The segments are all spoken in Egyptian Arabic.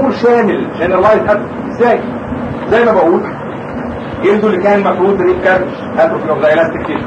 تغير شامل جنرالايز اتروفي ازاي زي ما بقول جلده اللي كان مفروض ريب كارش اتروفي اوف ذا الاستيك تيشو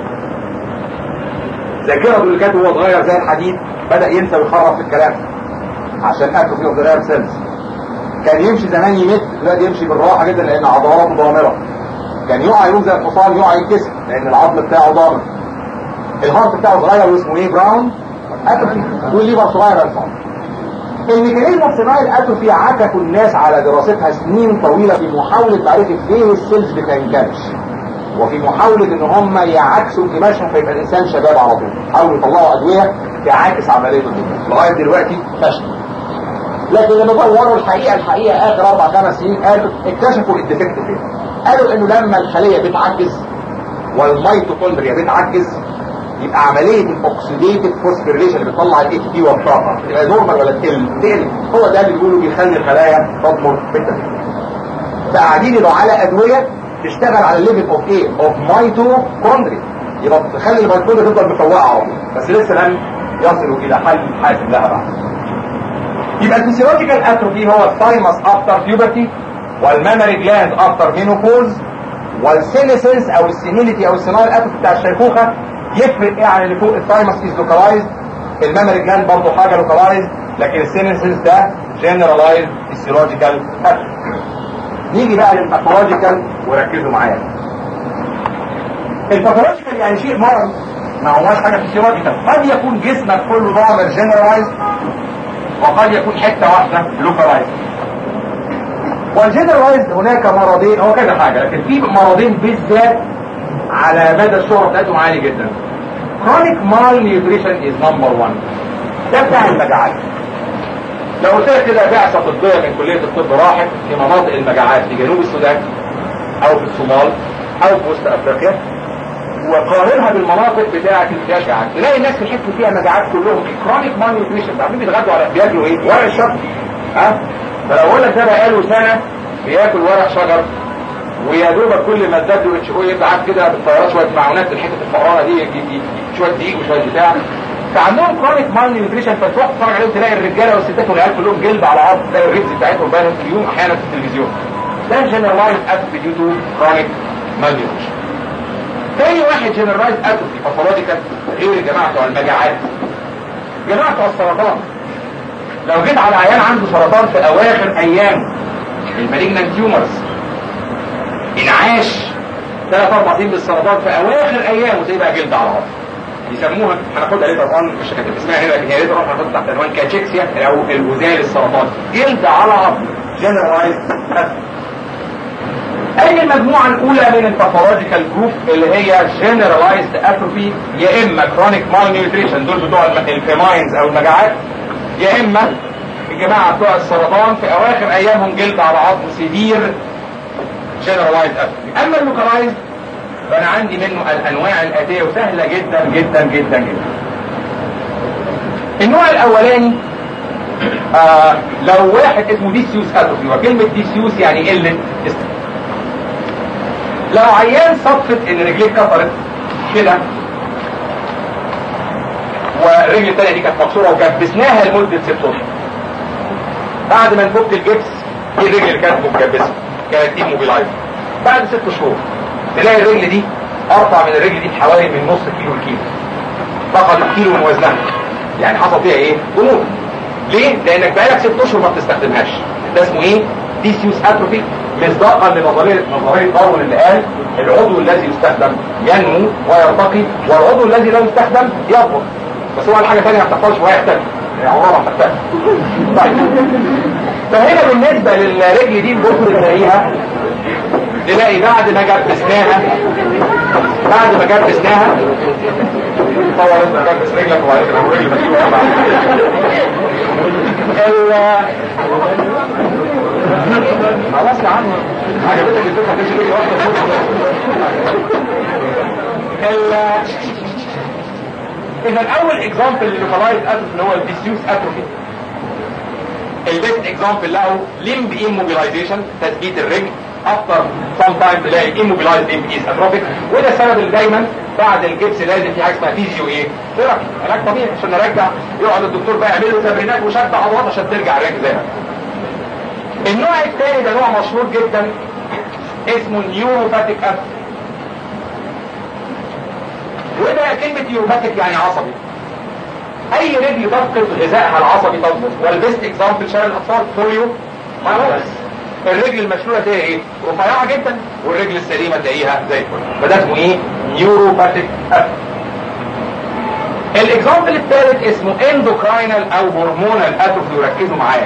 ذاكرته اللي كانت وهو صغير زي الحديد بدا ينسى ويخرف في الكلام عشان اتروفي اوف ذا سيلز كان يمشي زمان يمت دلوقتي يمشي بالراحه جدا لان عضلاته ضامره كان يقع يقوم زي الحصان يقع ينكسر لان العظم بتاعه ضامر الهارت بتاعه صغير واسمه ايه براون اتروفي والليفر صغير الفا الميكانيزم اوف سينايل اتروفي عكفوا الناس على دراستها سنين طويله في محاوله معرفه ليه السيلز بتنكمش وفي محاولة ان هم يعكسوا انكماشهم فيبقى الانسان شباب على طول حاولوا يطلعوا ادوية تعاكس عملية الانكماش لغاية دلوقتي فشل لكن لما دوروا الحقيقة الحقيقة اخر اربع خمس سنين قالوا اكتشفوا الديفكت فين قالوا انه لما الخلية بتعجز والميتوكوندريا بتعجز يبقى عملية الاكسيديتيف فوسفوريليشن اللي بتطلع الاي تي بي والطاقة تبقى نورمال ولا تقل تقل هو ده اللي بيقولوا بيخلي الخلايا تضمر بالتدريج فقاعدين يدعوا على ادوية تشتغل على الليفل اوف ايه اوف ميتوكوندريا يبقى تخلي الميتوكوندريا تفضل مفوقه على طول بس لسه لم يصلوا الى حل حاسم لها بعد يبقى الفسيولوجيكال اتروفي هو الثايمس افتر بيوبرتي والمامري جلاند افتر مينوبوز والسينيسنس او السينيليتي او السينايل اتروفي بتاع الشيخوخه يفرق ايه عن اللي فوق الثايمس از لوكالايزد المامري جلاند برضه حاجه لوكالايزد لكن السينيسنس ده جنرالايزد فسيولوجيكال اتروفي نيجي بقى للباثولوجيكال وركزوا معايا الباثولوجيكال يعني شيء مرض ما هواش حاجه فيسيولوجيكال قد يكون جسمك كله ضامر جنرالايز وقد يكون حته واحده لوكالايز والجنرالايز هناك مرضين هو كذا حاجه لكن في مرضين بالذات على مدى الشهره بتاعتهم عالي جدا chronic malnutrition is number one ده بتاع المجاعات لو قلت لك كده بعثه طبيه من كليه الطب راحت في مناطق المجاعات في جنوب السودان او في الصومال او في وسط افريقيا وقارنها بالمناطق بتاعه المجاعات تلاقي الناس في الحته فيها مجاعات كلهم كرونيك مان نيوتريشن عارفين بيتغدوا على بياكلوا ايه؟ ورق الشجر ها؟ فلو اقول لك ده بقاله سنه بياكل ورق شجر ويا دوبك كل ما اداد اتش او يبعت كده بالطيارات شويه معونات الحته الفقرانه دي شويه دقيق وشويه بتاع فعندهم كرونيك مال نيوتريشن فتروح تتفرج عليهم تلاقي الرجاله والستات والعيال كلهم جلد على عظم تلاقي الريبس بتاعتهم باينه في اليوم احيانا في التلفزيون ده جنرالايز اتروفي ديو تو كرونيك مال نيوتريشن تاني واحد جنرالايز اتروفي باثولوجيكال غير الجماعه بتوع المجاعات جماعه بتوع السرطان لو جيت على عيان عنده سرطان في اواخر ايام المالجنان تيومرز انعاش ثلاث اربع سنين بالسرطان في اواخر ايامه زي بقى جلد على عظم يسموها هناخدها ليه طبعا مش كاتب اسمها هنا لكن هي ليه طبعا هنحط تحت عنوان كاتشيكسيا او الغزال السرطان جلد على عظم جنرالايز اي المجموعه الاولى من الباثولوجيكال جروب اللي هي جنرالايزد اتروفي يا اما كرونيك مال نيوتريشن دول بتوع الفيماينز او المجاعات يا اما الجماعه بتوع السرطان في اواخر ايامهم جلد على عظم سيفير جنرالايزد اتروفي اما اللوكالايزد فانا عندي منه الانواع الاتيه وسهله جدا جدا جدا جدا النوع الاولاني آه لو واحد اسمه ديسيوس اتروفي وكلمه ديسيوس يعني قله لو عيان صدفت ان رجليه اتكسرت كده والرجل الثانيه دي كانت مكسوره وجبسناها لمده ست اشهر بعد ما نفك الجبس دي الرجل اللي كانت متجبسه كانت دي موبيلايز بعد ست شهور تلاقي الرجل دي ارفع من الرجل دي بحوالي من نص كيلو لكيلو فقط كيلو من وزنها يعني حصل فيها ايه جنون ليه لانك بقالك ست اشهر ما بتستخدمهاش ده اسمه ايه ديسيوس اتروفي مصداقا لنظريه نظريه داروين اللي قال العضو الذي يستخدم ينمو ويرتقي والعضو الذي لا يستخدم يضبط بس هو الحاجه ثانيه ما بتحصلش وهي يحتاج عمرها ما بتحتاج طيب فهنا بالنسبه للرجل دي البطن تلاقيها تلاقي بعد ما جبسناها بعد ما جبسناها طور انت جبس رجلك وبعدين تبقى رجل مسيوة خلاص يا عم عجبتك الفكره تمشي رجل واحده اذا اول اكزامبل للوكالايز اتروفي اللي هو الديسيوس اتروفي البيست اكزامبل له ليمب immobilization تثبيت الرجل افتر سام تايم تلاقي immobilized limb is atrophic وده السبب اللي دايما بعد الجبس لازم في حاجه اسمها فيزيو ايه؟ ثيرابي علاج طبيعي عشان نرجع يقعد الدكتور بقى يعمل له تمرينات وشد عضلات عشان ترجع الرجل زي ما النوع الثاني ده نوع مشهور جدا اسمه نيوروباتيك اتروفي وده كلمة نيوروباتيك يعني عصبي اي رجل تفقد غذائها العصبي تظبط والبيست اكزامبل شارع الاطفال بوليو معروف الرجل المشلوله تلاقيها ايه رفيعه جدا والرجل السليمه تلاقيها زي الفل فده اسمه ايه نيوروباتيك الاكزامبل الثالث اسمه اندوكراينال او هرمونال اتروفي وركزوا معايا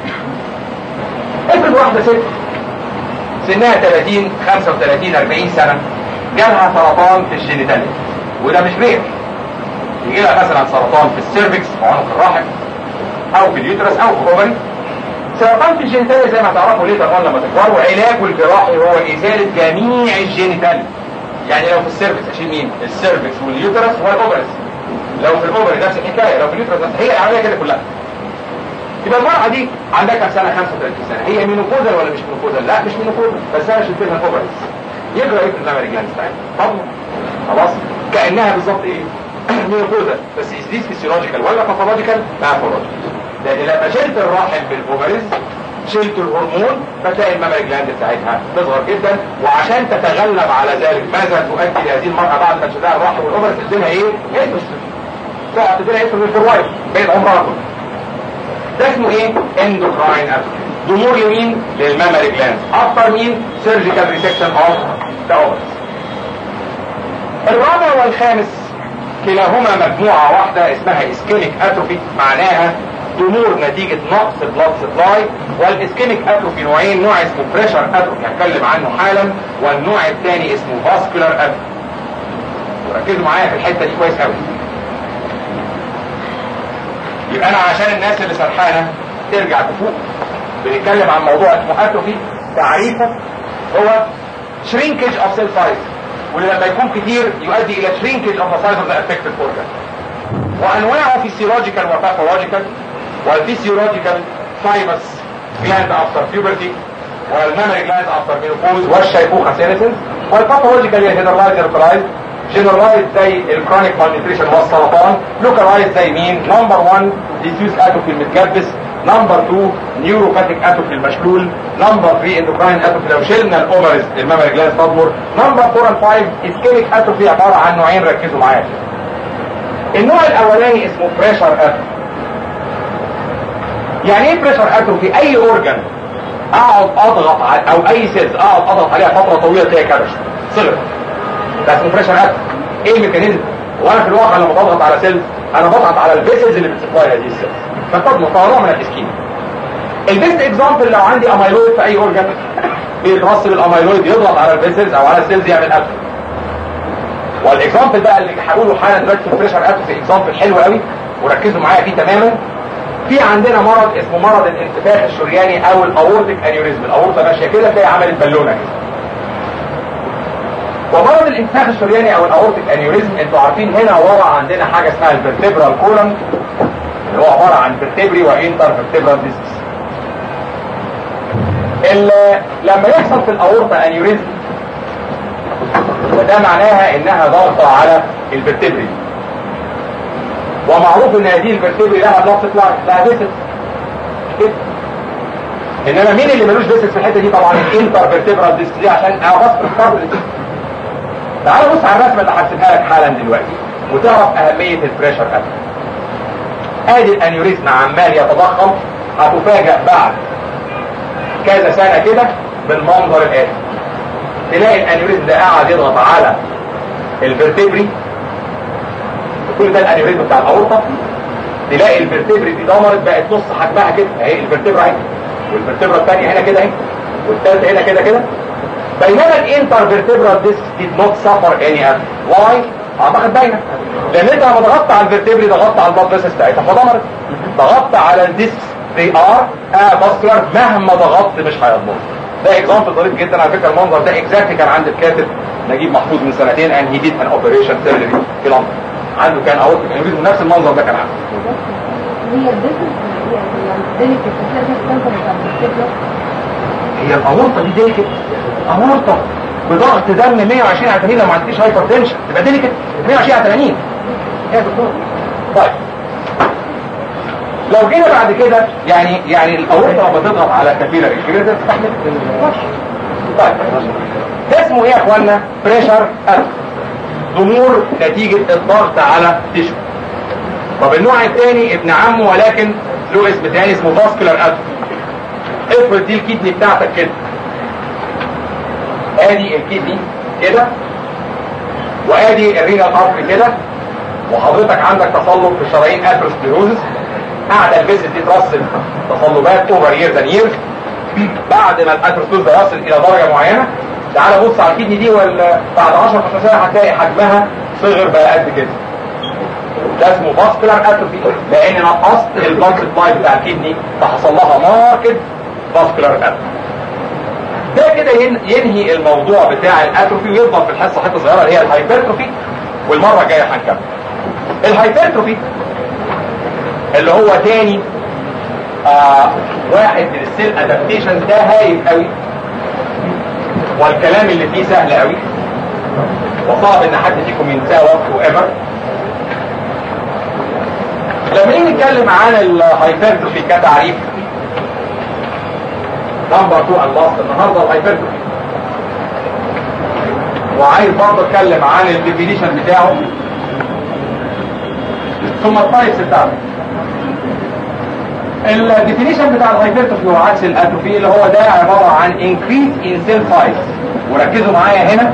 افرض واحده ست سنها 30 35 40 سنه جالها سرطان في الجينيتاليا وده مش رير يجي لها مثلا سرطان في السيرفكس عنق الرحم او في اليوترس او في الاوفري سرطان في الجينيتاليا زي ما تعرفوا ليه طبعا لما تكبروا علاجه الجراحي هو ازاله جميع الجينيتاليا يعني لو في السيرفكس اشيل مين السيرفكس واليوترس والاوفرس لو في الاوفري نفس الحكايه لو في اليوترس نفس هي العمليه كده كلها يبقى المرأة دي عندها كام سنة 35 سنة هي مينوبوزال ولا مش مينوبوزال لا مش مينوبوزال بس انا شلت لها الاوفرز يجرى ايه في المامري جلاند بتاعتها طبعا خلاص كانها بالظبط ايه مينوبوزال بس از ذيس فيسيولوجيكال ولا باثولوجيكال باثولوجيكال لان لما شلت الرحم بالاوفرز شلت الهرمون فتلاقي المامري جلاند بتاعتها تصغر جدا وعشان تتغلب على ذلك ماذا تؤدي لهذه المرأة بعد ما تشيلها الرحم والاوفرز تديلها ايه؟ استروجين تقعد تديلها استروجين في الوايت بقيت عمرها كله ده اسمه ايه؟ اندوكراين اتروفي ضمور يمين للمامري جلاند اكتر مين سيرجيكال ريسكشن اوف ذا اوفرز الرابع والخامس كلاهما مجموعة واحدة اسمها اسكيميك اتروفي معناها ضمور نتيجة نقص بلاد سبلاي والاسكيميك اتروفي نوعين نوع اسمه بريشر اتروفي هتكلم عنه حالا والنوع الثاني اسمه فاسكولار اتروفي وركزوا معايا في الحتة دي كويس قوي يبقى انا عشان الناس اللي سرحانة ترجع تفوق بنتكلم عن موضوع اسمه اتروفي تعريفه هو shrinkage of cell size واللي لما يكون كتير يؤدي الى shrinkage of the size of the affected organ وانواعه فيسيولوجيكال وباثولوجيكال والفيسيولوجيكال thymus gland after puberty والمامري gland after menopause والشيخوخة senescence والباثولوجيكال هي generalized localized جنرالايز زي الكرونيك مالنيوتريشن والسرطان لوكالايز زي مين نمبر 1 ديسيوز اتوفي المتجبس نمبر 2 نيوروباثيك اتوفي المشلول نمبر 3 اندوكراين اتوفي لو شلنا الاوفرز المامري جلاند تضمر نمبر 4 and 5 اسكيميك اتوفي عباره عن نوعين ركزوا معايا النوع الاولاني اسمه بريشر اتوفي يعني ايه بريشر اتوفي اي اورجان اقعد اضغط على او اي سيلز اقعد اضغط عليها فتره طويله تلاقي كبش صغر ده اسمه بريشر اتوفي ايه الميكانيزم وانا في الواقع لما بضغط على سيلز انا بضغط على الفيسلز اللي بتسبلاي هذه السيلز فتضمن نوع من الاسكيم البيست اكزامبل لو عندي اميلويد في اي اورجان بيترسب الاميلويد يضغط على الفيسلز او على السيلز يعمل اتوفي والاكزامبل بقى اللي هقوله حالا دلوقتي في بريشر اتوفي اكزامبل حلو قوي وركزوا معايا فيه تماما في عندنا مرض اسمه مرض الانتفاخ الشرياني او الاورتيك انيوريزم الاورطه ماشيه كده تلاقي عملت بالونه كده ومرض الانتفاخ الشرياني او الاورتيك انيوريزم انتوا عارفين هنا ورا عندنا حاجه اسمها الفرتبرال كولم اللي هو عباره عن فيرتبري وانتر فيرتبرال ديسكس لما يحصل في الاورطه انيوريزم وده معناها انها ضغطه على الفرتبري ومعروف ان هذه الفرتبري لها بلاد سبلاي لها فيسس كده انما مين اللي ملوش فيسس في الحته دي طبعا الانتر فيرتبرال ديسك دي عشان اغطي الكاربل تعال بص على الرسمه اللي هرسمها لك حالا دلوقتي وتعرف اهميه البريشر اتوم ادي الانيوريزم عمال يتضخم هتفاجئ بعد كذا سنه كده بالمنظر الاتي تلاقي الانيوريزم ده قاعد يضغط على الفرتبري كل ده الانيوريزم بتاع الاورطه تلاقي الفرتبري دي ضمرت بقت نص حجمها كده اهي الفرتبرا اهي والفرتبرا الثانيه هنا كده اهي والثالثه هنا كده كده بينما الانتر فيرتبرال ديسك did not suffer any effort why؟ اعتقد باينه لان انت لما ضغطت على الفرتبري ضغطت على البلاد فيسس بتاعتها فضمرت ضغطت على الديسك they are avascular مهما ضغطت مش هيضمر ده اكزامبل ظريف جدا على فكره المنظر ده اكزاكتلي كان عند الكاتب نجيب محفوظ من سنتين and he did an operation surgery في لندن عنده كان اورتيك انيوريزم نفس المنظر ده كان عنده هي الديفرنس يعني ذلك الكتاب هي الاورطه دي ديليكت اورطه بضغط دم 120 على 80 لو ما عندكيش هايبر تنشن تبقى ديليكت 120 على 80 يا دكتور طيب لو لو جينا بعد كده يعني يعني الاورطه بتضغط على كابيلاري الكبيره ده تستحمل طيب ده اسمه ايه يا اخوانا بريشر ضمور نتيجة الضغط على تيشو طب النوع الثاني ابن عمه ولكن له اسم تاني اسمه فاسكولار اتروفي افرض دي الكدني بتاعتك كده ادي الكدني كده وادي الرينا ارتري كده وحضرتك عندك تصلب في الشرايين اثروسكليروزس قاعده الفيزيت دي ترسل تصلبات اوفر ييرز اند ييرز بعد ما الاثروسكليروز ده يصل الى درجه معينه تعال بص على الكدني دي ولا بعد 10 15 سنه هتلاقي حجمها صغر بقى قد كده ده اسمه فاسكولار اتروفي لان نقصت البلاد سبلاي بتاع الكدني فحصل لها ماركت فاسكولار اتروفي ده كده ينهي الموضوع بتاع الاتروفي ويفضل في الحصه حته صغيره اللي هي الهايبرتروفي والمره الجايه هنكمل الهايبرتروفي اللي هو تاني آه واحد من السيل ادابتيشن ده هايف قوي والكلام اللي فيه سهل قوي وصعب ان حد فيكم ينساه وقته ايفر لما نيجي نتكلم عن الهايبرتروفي كتعريف نمبر 2 الله النهارده الهايبرتروفي وعايز برضه اتكلم عن الديفينيشن بتاعه ثم التايبس بتاعته الديفينيشن بتاع الهايبرتروفي هو عكس الاتروفي اللي هو ده عباره عن increase in cell size وركزوا معايا هنا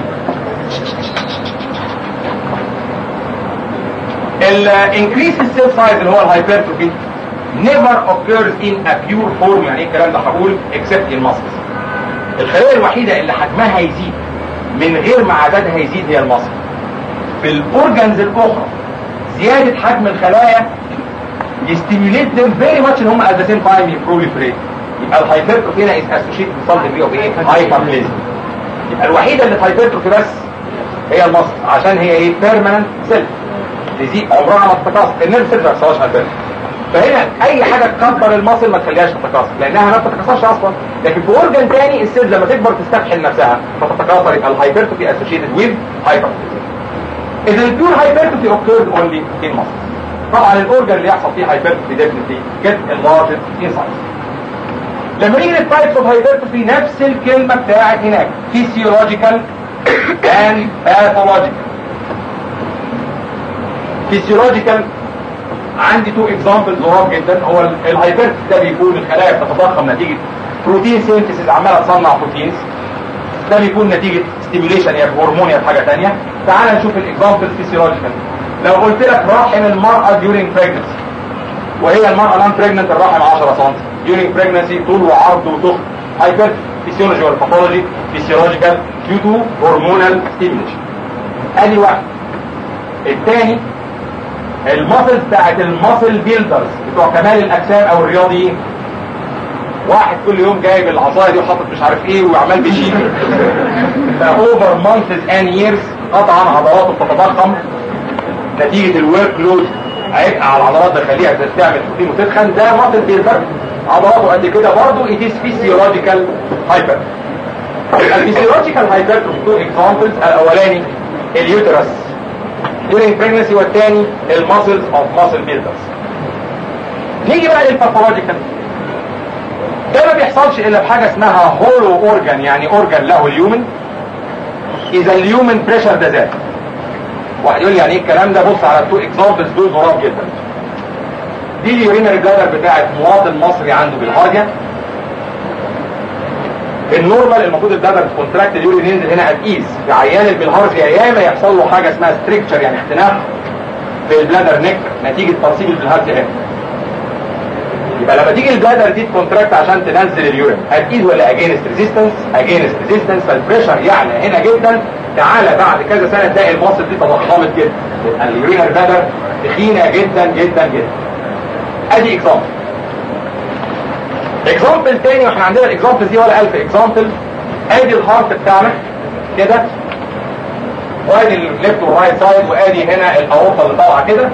الانكريس السيل سايز اللي هو الهايبرتروفي never occurs in a pure form يعني ايه الكلام ده هقول except in muscles الخلايا الوحيده اللي حجمها هيزيد من غير ما عددها يزيد هي المصل في الاورجنز الاخرى زياده حجم الخلايا يستيموليت them very much ان هم at the same time يبروليفريت يبقى الهايبرتروفي هنا is associated with some degree of ايه هايبربليزم يبقى الوحيده اللي في هايبرتروفي بس هي المصل عشان هي ايه permanent cell تزيد عمرها ما تتكاثر النيرف سيلز ما بتحصلش هايبرتروفي فهنا اي حاجه تكبر المصل ما تخليهاش تتكاثر لانها ما بتتكاثرش اصلا لكن في اورجن تاني السيلز لما تكبر تستكحل نفسها فتتكاثر يبقى الهايبرتروفي associated with hypertrophy اذا البيور هايبرتروفي occurs only in muscles طبعا الاورجن اللي يحصل فيه هايبرتروفي ديفنتلي get enlarged in size لما نيجي للتايبس اوف هايبرتروفي نفس الكلمه بتاعت هناك physiological and pathological physiological عندي تو اكزامبلز غراب جدا هو الهايبرتروفي ده بيكون الخلايا بتتضخم نتيجه بروتين سينثيسيس عماله تصنع بروتينز ده بيكون نتيجه ستيميوليشن يا هرمون يا حاجه ثانيه تعال نشوف الاكزامبل فيسيولوجيكال لو قلت لك رحم المراه during pregnancy وهي المراه نون بريجننت الرحم 10 سم during pregnancy طول وعرض وتخن هايبر فيسيولوجي ولا باثولوجي فيسيولوجيكال due to hormonal stimulation ادي واحد الثاني الماسلز بتاعت الماسل بيلدرز بتوع كمال الاجسام او الرياضيين واحد كل يوم جايب العصايه دي وحاطط مش عارف ايه وعمال بيشيل فاوفر مانثز ان ييرز قطعا عضلاته بتتضخم نتيجه الورك لود عبء على العضلات ده يخليها تعمل بروتين وتتخن ده ماسل بيلدر عضلاته قد كده برضه it is physiological hyper الفيسيولوجيكال هايبر تو اكزامبلز الاولاني اليوترس during pregnancy والثاني الماسلز اوف ماسل بيلدرز نيجي بقى للباثولوجيكال ده ما بيحصلش الا بحاجه اسمها هولو اورجان يعني اورجان له اليومن اذا اليومن بريشر ده زاد واحد يقول لي يعني ايه الكلام ده بص على التو اكزامبلز دول غراب جدا دي اليورينري بلادر بتاعت مواطن مصري عنده بالهارجيا النورمال المفروض البلادر كونتراكت اليورين ينزل هنا ات ايز في عيان البلهارجيا ياما يحصل له حاجه اسمها ستريكتشر يعني اختناق في البلادر نكتر نتيجه ترسيب البلهارجيا هنا يبقى لما تيجي البلادر دي تكونتراكت عشان تنزل اليورين اكيد ولا اجينست ريزيستنس اجينست ريزيستنس فالبريشر يعلى هنا جدا تعالى بعد كذا سنه تلاقي المصل دي تضخمت جدا يبقى اليورينال بلادر تخينه جدا جدا جدا ادي اكزامبل اكزامبل تاني واحنا عندنا الاكزامبل دي ولا الف اكزامبل ادي الهارت بتاعنا كده وادي الليفت والرايت سايد وادي هنا الاورطه اللي طالعه كده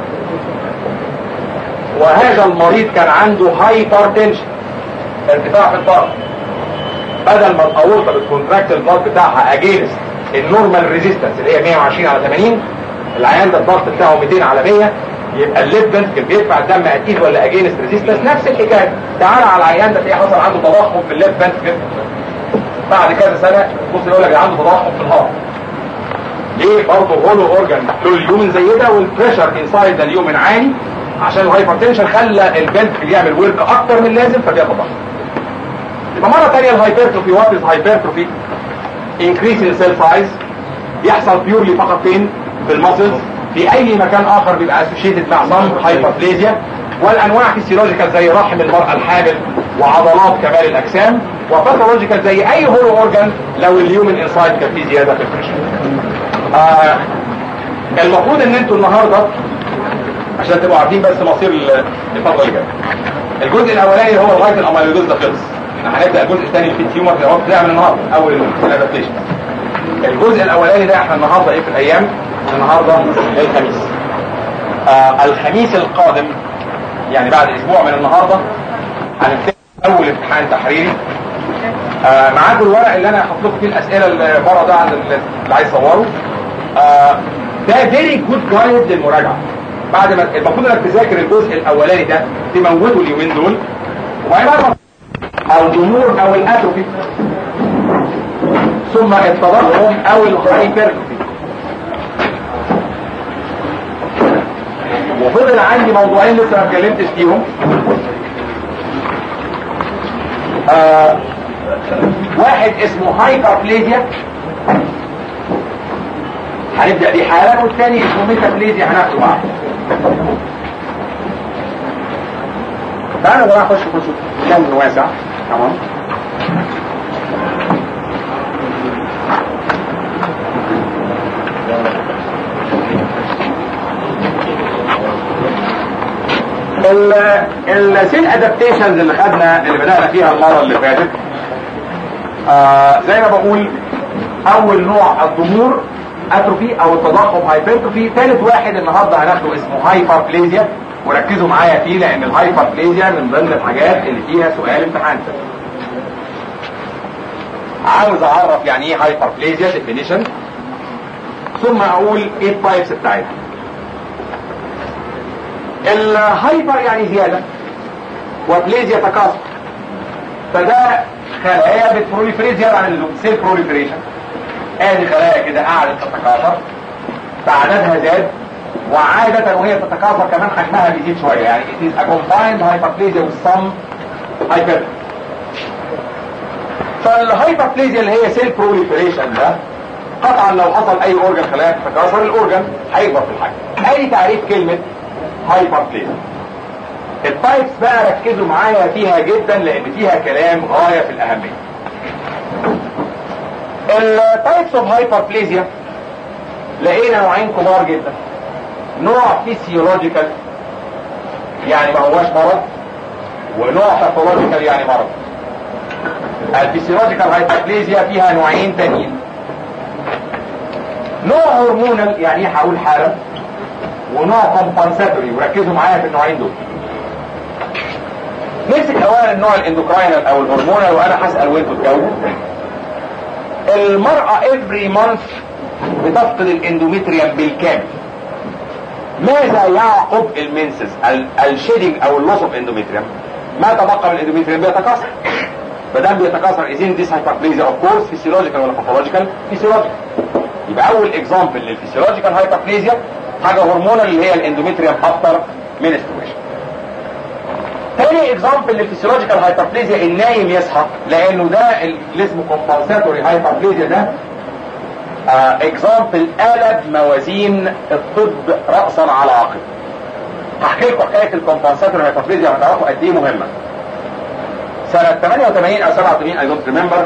وهذا المريض كان عنده هايبرتنشن ارتفاع في الضغط بدل ما الاورطه بتكونتراكت الضغط بتاعها اجينست النورمال ريزيستنس اللي هي 120 على 80 العيان ده الضغط بتاعه 200 على 100 يبقى الليد فنتكل بيدفع الدم اكيد ولا اجينست ريزيستنس نفس الحكايه تعالى على العيان ده تلاقيه حصل عنده تضخم في الليد فنتكل بعد كذا سنه بص يقول لك عنده تضخم في الهارت ليه برضه هولو اورجان له اليومن زي ده والبريشر انسايد اليومن عالي عشان الهايبرتنشن خلى الفنتكل يعمل ورك اكتر من اللازم فبيتضخم يبقى مره ثانيه الهايبرتروفي وات از هايبرتروفي increase in cell size يحصل بيورلي فقط فين في المسلز في اي مكان اخر بيبقى اسوشيتد مع صم هايبربليزيا والانواع فيسيولوجيكال زي رحم المرأة الحامل وعضلات كمال الاجسام وباثولوجيكال زي اي هولو اورجان لو اليومن انسايد كان فيه زياده في البريشر آه المفروض ان انتوا النهارده عشان تبقوا عارفين بس مصير الفتره اللي جايه الجزء الاولاني هو لغايه الاميلودوز ده خلص احنا هنبدا الجزء الثاني في التيومر اللي هو بتاع من النهارده اول الادابتيشن الجزء الاولاني ده احنا النهارده ايه في الايام النهارده الخميس آه الخميس القادم يعني بعد اسبوع من النهارده هنبتدي اول امتحان تحريري آه معاكم الورق اللي انا هحط لكم فيه الاسئله اللي بره ده عند اللي عايز يصوره آه ده فيري جود جايد للمراجعه بعد ما المفروض انك تذاكر الجزء الاولاني ده تموته اليومين دول وبعدين بعد او الضمور او الاتروفي ثم التضخم او الهايبرتروفي وفضل عندي موضوعين لسه ما اتكلمتش فيهم آه واحد اسمه هايبربليزيا هنبدا بيه حالا والثاني اسمه ميتابليزيا هناخده بعض تعالوا بقى نخش نخش كم واسع تمام السيل ادابتيشنز اللي خدنا اللي بدأنا فيها المرة اللي فاتت آه زي ما بقول اول نوع الضمور اتروفي او التضخم هايبرتروفي ثالث واحد النهارده هناخده اسمه هايبربليزيا وركزوا معايا فيه لان الهايبربليزيا من ضمن الحاجات اللي فيها سؤال امتحان عاوز اعرف يعني ايه هايبربليزيا ديفينيشن ثم اقول ايه التايبس بتاعتها الهايبر يعني زيادة وبليزيا تكاثر فده خلايا بتبروليفريت زيادة عن اللزوم سيل بروليفريشن ادي خلايا كده قعدت تتكاثر فعددها زاد وعادة وهي تتكاثر كمان حجمها بيزيد شوية يعني it is a combined hyperplasia with some hyper فالهايبربليزيا اللي هي سيل بروليفريشن ده قطعا لو حصل اي اورجن خلايا تتكاثر الاورجن هيكبر في الحجم اي تعريف كلمة هايبربليزيا التايبس بقى ركزوا معايا فيها جدا لان فيها كلام غاية في الاهمية التايبس اوف هايبربليزيا لقينا نوعين كبار جدا نوع فيسيولوجيكال يعني ما هواش مرض ونوع باثولوجيكال يعني مرض الفيسيولوجيكال هايبربليزيا فيها نوعين تانيين نوع هرمونال يعني ايه هقول حالا ونوع كومبنساتوري وركزوا معايا في النوعين دول نمسك اولا النوع الاندوكراينال او الهرمونال وانا هسال وانتوا تجاوبوا المرأة every month بتفقد الاندوميتريوم بالكامل ماذا يعقب المنسس الشيدنج او اللوس اوف اندوميتريوم ما تبقى من الاندوميتريوم بيتكاثر فدام بيتكاثر اذين ديس هايبربليزيا اوف كورس فيسيولوجيكال ولا باثولوجيكال فيسيولوجيكال يبقى اول اكزامبل للفيسيولوجيكال هايبربليزيا حاجه هرمونال اللي هي الاندوميتريوم افتر منسترويشن تاني اكزامبل للفيسيولوجيكال هايبربليزيا النايم يصحى لانه ده اللي اسمه كومبنساتوري هايبربليزيا ده اكزامبل قلب موازين الطب رأسا على عقب هحكي لكم حكايه الكومبنساتوري هايبربليزيا هتعرفوا قد ايه مهمه سنه 88 او 87 اي دونت ريمبر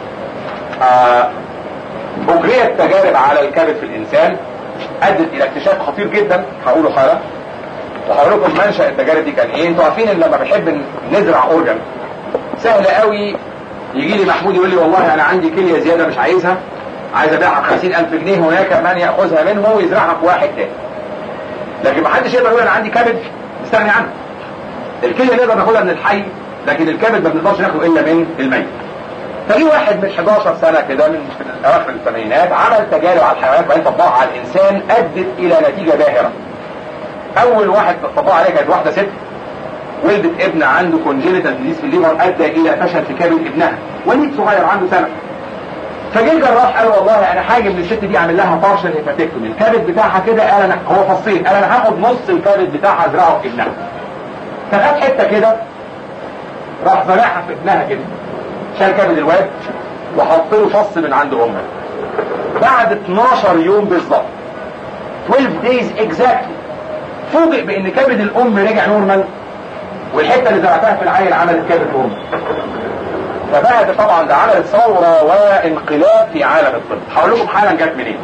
اجريت تجارب على الكبد في الانسان ادت الى اكتشاف خطير جدا هقوله حالا وهقول لكم منشا التجارب دي كان ايه انتوا عارفين ان لما بنحب نزرع اورجن سهل قوي يجي لي محمود يقول لي والله انا عندي كليه زياده مش عايزها عايز ابيعها ب 50000 جنيه هناك من ياخذها منه ويزرعها في واحد تاني لكن ما حدش يقدر يقول انا عندي كبد استغني عنه الكليه نقدر ناخدها من الحي لكن الكبد ما بنقدرش ناخده الا من الميت فجي واحد من 11 سنه كده من اواخر الثمانينات عمل تجارب على الحيوانات وبعدين طبقها على الانسان ادت الى نتيجه باهره اول واحد طبقها عليها كانت واحده ست ولدت ابن عنده كونجينيتال ديزيز في الليفر ادى الى فشل في كبد ابنها وليد صغير عنده سنه فجه الجراح قال والله انا حاجه من الست دي اعمل لها بارشل هيباتكتومي الكبد بتاعها كده قال انا هو فصين قال انا هاخد نص الكبد بتاعها ازرعه في ابنها فخد حته كده راح زرعها في ابنها كده شال كبد الواد وحط له فص من عند امه بعد 12 يوم بالظبط 12 days exactly فوجئ بان كبد الام رجع نورمال والحته اللي زرعتها في العيل عملت كبد الام فبقى ده طبعا ده عملت ثوره وانقلاب في عالم الطب هقول لكم حالا جت منين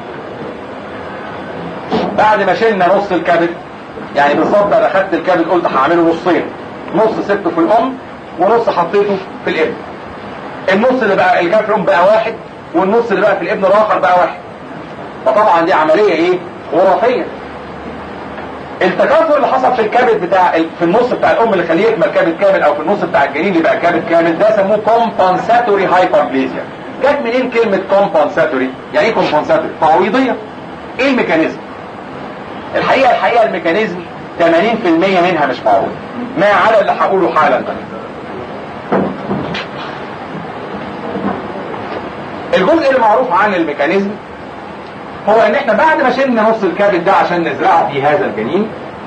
بعد ما شلنا نص الكبد يعني بالظبط انا خدت الكبد قلت هعمله نصين نص سبته في الام ونص حطيته في الابن النص اللي بقى اللي كان في الام بقى واحد والنص اللي بقى في الابن الاخر بقى واحد فطبعا دي عمليه ايه خرافيه التكاثر اللي حصل في الكبد بتاع في النص بتاع الام اللي خليه يكمل كبد كامل او في النص بتاع الجنين اللي بقى كبد كامل ده سموه كومبنساتوري هايبربليزيا جت منين كلمه كومبنساتوري يعني ايه كومبنساتوري تعويضيه ايه الميكانيزم الحقيقه الحقيقه الميكانيزم 80% منها مش معروف ما على اللي هقوله حالا ده الجزء اللي معروف عن الميكانيزم هو ان احنا بعد ما شلنا نص الكبد ده عشان نزرعه في هذا الجنين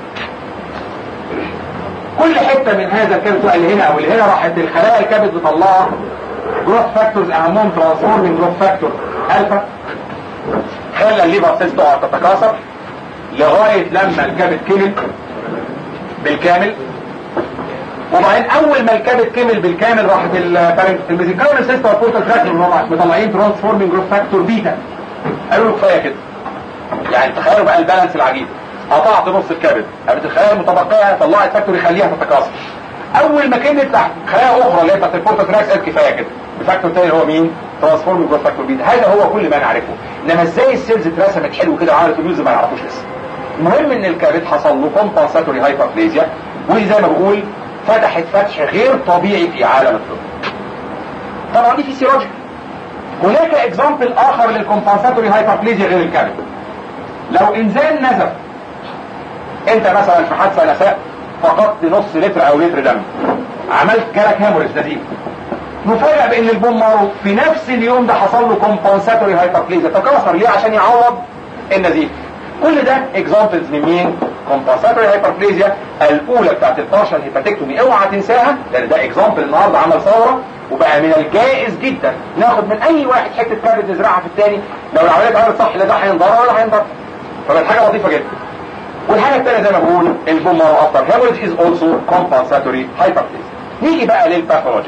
كل حته من هذا الكبد اللي هنا او اللي هنا راحت الخلايا الكبد مطلعه جروث فاكتورز اهمهم ترانسفورمينج جروث فاكتور الفا خلى الليفر سيلز تقعد تتكاثر لغايه لما الكبد كمل بالكامل وبعدين اول ما الكبد كمل بالكامل راحت الميزيكاول سيستم والبورتال تراكتور مطلعين ترانسفورمينج جروث فاكتور بيتا قالوا له كفايه كده يعني تخيلوا بقى البالانس العجيب قطعت نص الكبد قامت الخلايا المتبقيه طلعت فاكتور يخليها تتكاثر اول ما كملت تحت خلايا اخرى اللي هي بتاعت البورتال تراكس قالت كفايه كده الفاكتور الثاني هو مين؟ ترانسفورمينج جروث فاكتور بيتا هذا هو كل ما نعرفه انما ازاي السيلز اترسمت حلو كده وعملت فيوز ما نعرفوش لسه المهم ان الكبد حصل له كومبنساتوري هايبربليزيا ودي زي ما بقول فتحت فتح غير طبيعي في عالم الطب طبعا دي فيسيولوجيكال هناك اكزامبل اخر للكومبنساتوري هايبربليزيا غير الكبد لو انسان نزف انت مثلا في حادثه نساء فقدت نص لتر او لتر دم عملت جالك هيموريج نزيف نفاجئ بان البون مارو في نفس اليوم ده حصل له كومبنساتوري هايبربليزيا تكاثر ليه عشان يعوض النزيف كل ده اكزامبلز من مين كومبنساتوري هايبربليزيا الاولى بتاعت البارشال هيباتكتومي اوعى تنساها لان ده اكزامبل النهارده عمل ثوره وبقى من الجائز جدا ناخد من اي واحد حته كبد نزرعها في الثاني لو العمليه اتعملت صح لا ده هينضر ولا هينضر فبقت حاجه لطيفه جدا والحاجه الثانيه زي ما بقول البوم مارو افتر هيموريج از اولسو كومبنساتوري هايبربليزيا نيجي بقى للباثولوجي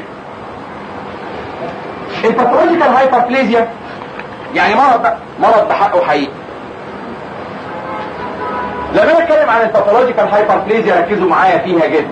الباثولوجيكال هايبربليزيا يعني مرض بقى مرض بحقه حقيقي لما نتكلم عن الباثولوجيكال هايبربليزيا ركزوا معايا فيها جدا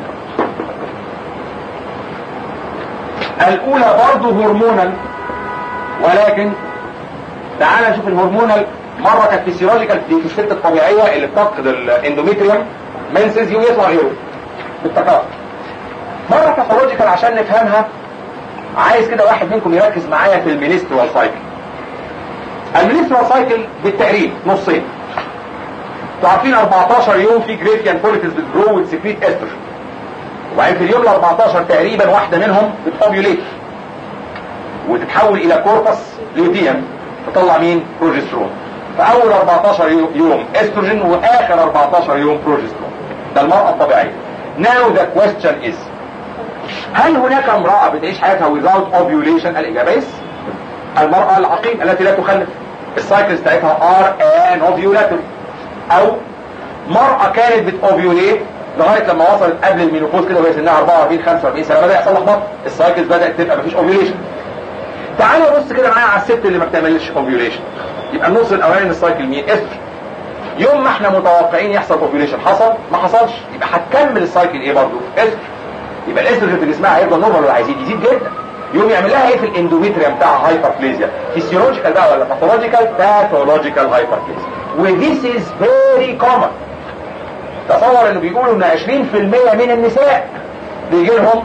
الاولى برضه هرمونال ولكن تعال نشوف الهرمونال مره كانت فيسيولوجيكال دي في الست الطبيعيه اللي بتفقد الاندوميتريوم منسز يوم يطلع غيره بالتكاثر مره باثولوجيكال عشان نفهمها عايز كده واحد منكم يركز معايا في المينسترال سايكل المينسترال سايكل بالتقريب نصين انتوا عارفين 14 يوم في جريفيان فوليكلز بتجرو وتسكريت استروجين وبعدين في اليوم ال 14 تقريبا واحده منهم بتوبيوليت وتتحول الى كوربس ليوتيم تطلع مين؟ بروجسترون فاول 14 يوم استروجين واخر 14 يوم بروجسترون ده المرأة الطبيعية now the question is هل هناك امرأة بتعيش حياتها without ovulation الإجابة يس المرأة العقيم التي لا تخلف السايكلز بتاعتها are anovulatory أو مرأة كانت بتوفيوليت لغاية لما وصلت قبل المينوبوز كده وهي سنها 44 45 سنة بدأ يحصل لخبطة السايكلز بدأت تبقى مفيش اوفيوليشن تعالوا بص كده معايا على الست اللي ما بتعملش اوفيوليشن يبقى النص الاولاني من السايكل مين استروجين يوم ما احنا متوقعين يحصل اوفيوليشن حصل ما حصلش يبقى هتكمل السايكل ايه برضه استروجين يبقى الاستروجين في جسمها هيفضل نورمال ولا هيزيد يزيد جدا يوم يعمل لها ايه في الاندوميتريوم بتاعها هايبربليزيا فيسيولوجيكال بقى ولا باثولوجيكال باثولوجيكال هايبربليزيا وذيس از فيري كومن تصور انه بيقولوا ان 20% من النساء بيجي لهم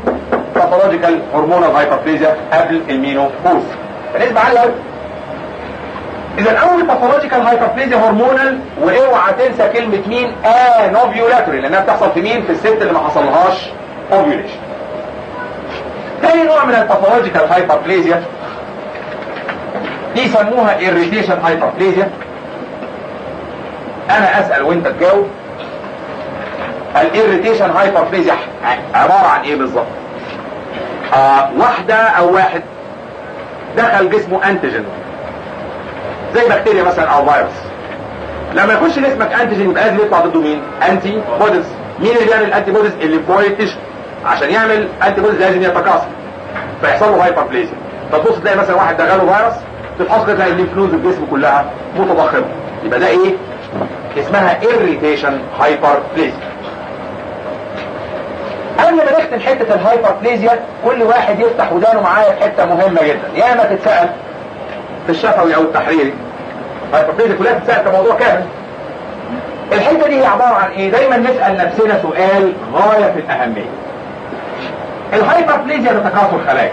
باثولوجيكال هرمونال هايبربليزيا قبل المينوبوز فنسبة عالية قوي اذا اول باثولوجيكال هايبربليزيا هرمونال واوعى تنسى كلمه مين انوفيولاتوري لانها بتحصل في مين في الست اللي ما حصلهاش اوفيوليشن تاني نوع من الباثولوجيكال هايبربليزيا دي يسموها irritation هايبربليزيا انا اسال وانت تجاوب الاريتيشن هايبربليزيا عباره عن ايه بالظبط آه واحده او واحد دخل جسمه انتيجين زي بكتيريا مثلا او فيروس لما يخش جسمك انتيجين يبقى لازم يطلع ضده مين انتي بوديز مين اللي بيعمل الانتي بوديز الليمفويد تيشو عشان يعمل انتي بوديز لازم يتكاثر فيحصل له هايبربليزيا فتبص تلاقي مثلا واحد دخله فيروس تفحص كده تلاقي الليمف نودز الجسم كلها متضخمه يبقى ده ايه اسمها irritation hyperplasia قبل ما نختم حته الهايبربليزيا كل واحد يفتح ودانه معايا في حته مهمه جدا يا اما تتسال في الشفوي او التحريري الهايبربليزيا كلها تتسال كموضوع كامل الحته دي هي عباره عن ايه دايما نسال نفسنا سؤال غايه في الاهميه الهايبربليزيا ده تكاثر خلايا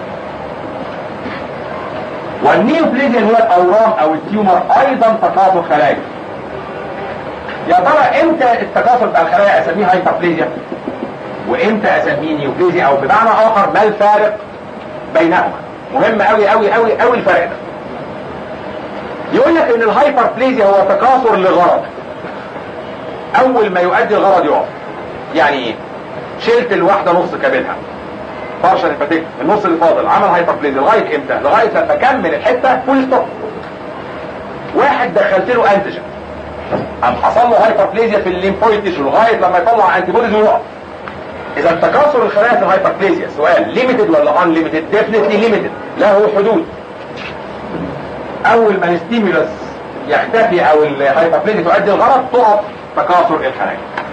والنيوبليزيا اللي هي الاورام او التيومر ايضا تكاثر خلايا يا ترى امتى التكاثر بتاع الخلايا اسميه هايبربليزيا وامتى اسميه نيوبليزيا او بمعنى اخر ما الفارق بينهما مهم قوي قوي قوي قوي الفرق ده يقول لك ان الهايبربليزيا هو تكاثر لغرض اول ما يؤدي الغرض يقف يعني ايه شلت الواحده نص كبدها فرشه الفتيك النص اللي فاضل عمل هايبربليزيا لغايه امتى لغايه لما كمل الحته فول ستوب واحد دخلت له انتيجين قام حصل له هايبربليزيا في الليمفويد تيشو لغايه لما يطلع انتي بوديز ويقف اذا تكاثر الخلايا في الهايبربليزيا سؤال ليميتد ولا ان ليميتد ديفنتلي ليميتد له حدود اول ما الستيمولس يختفي او الهايبربليزيا تؤدي الغرض تقف تكاثر الخلايا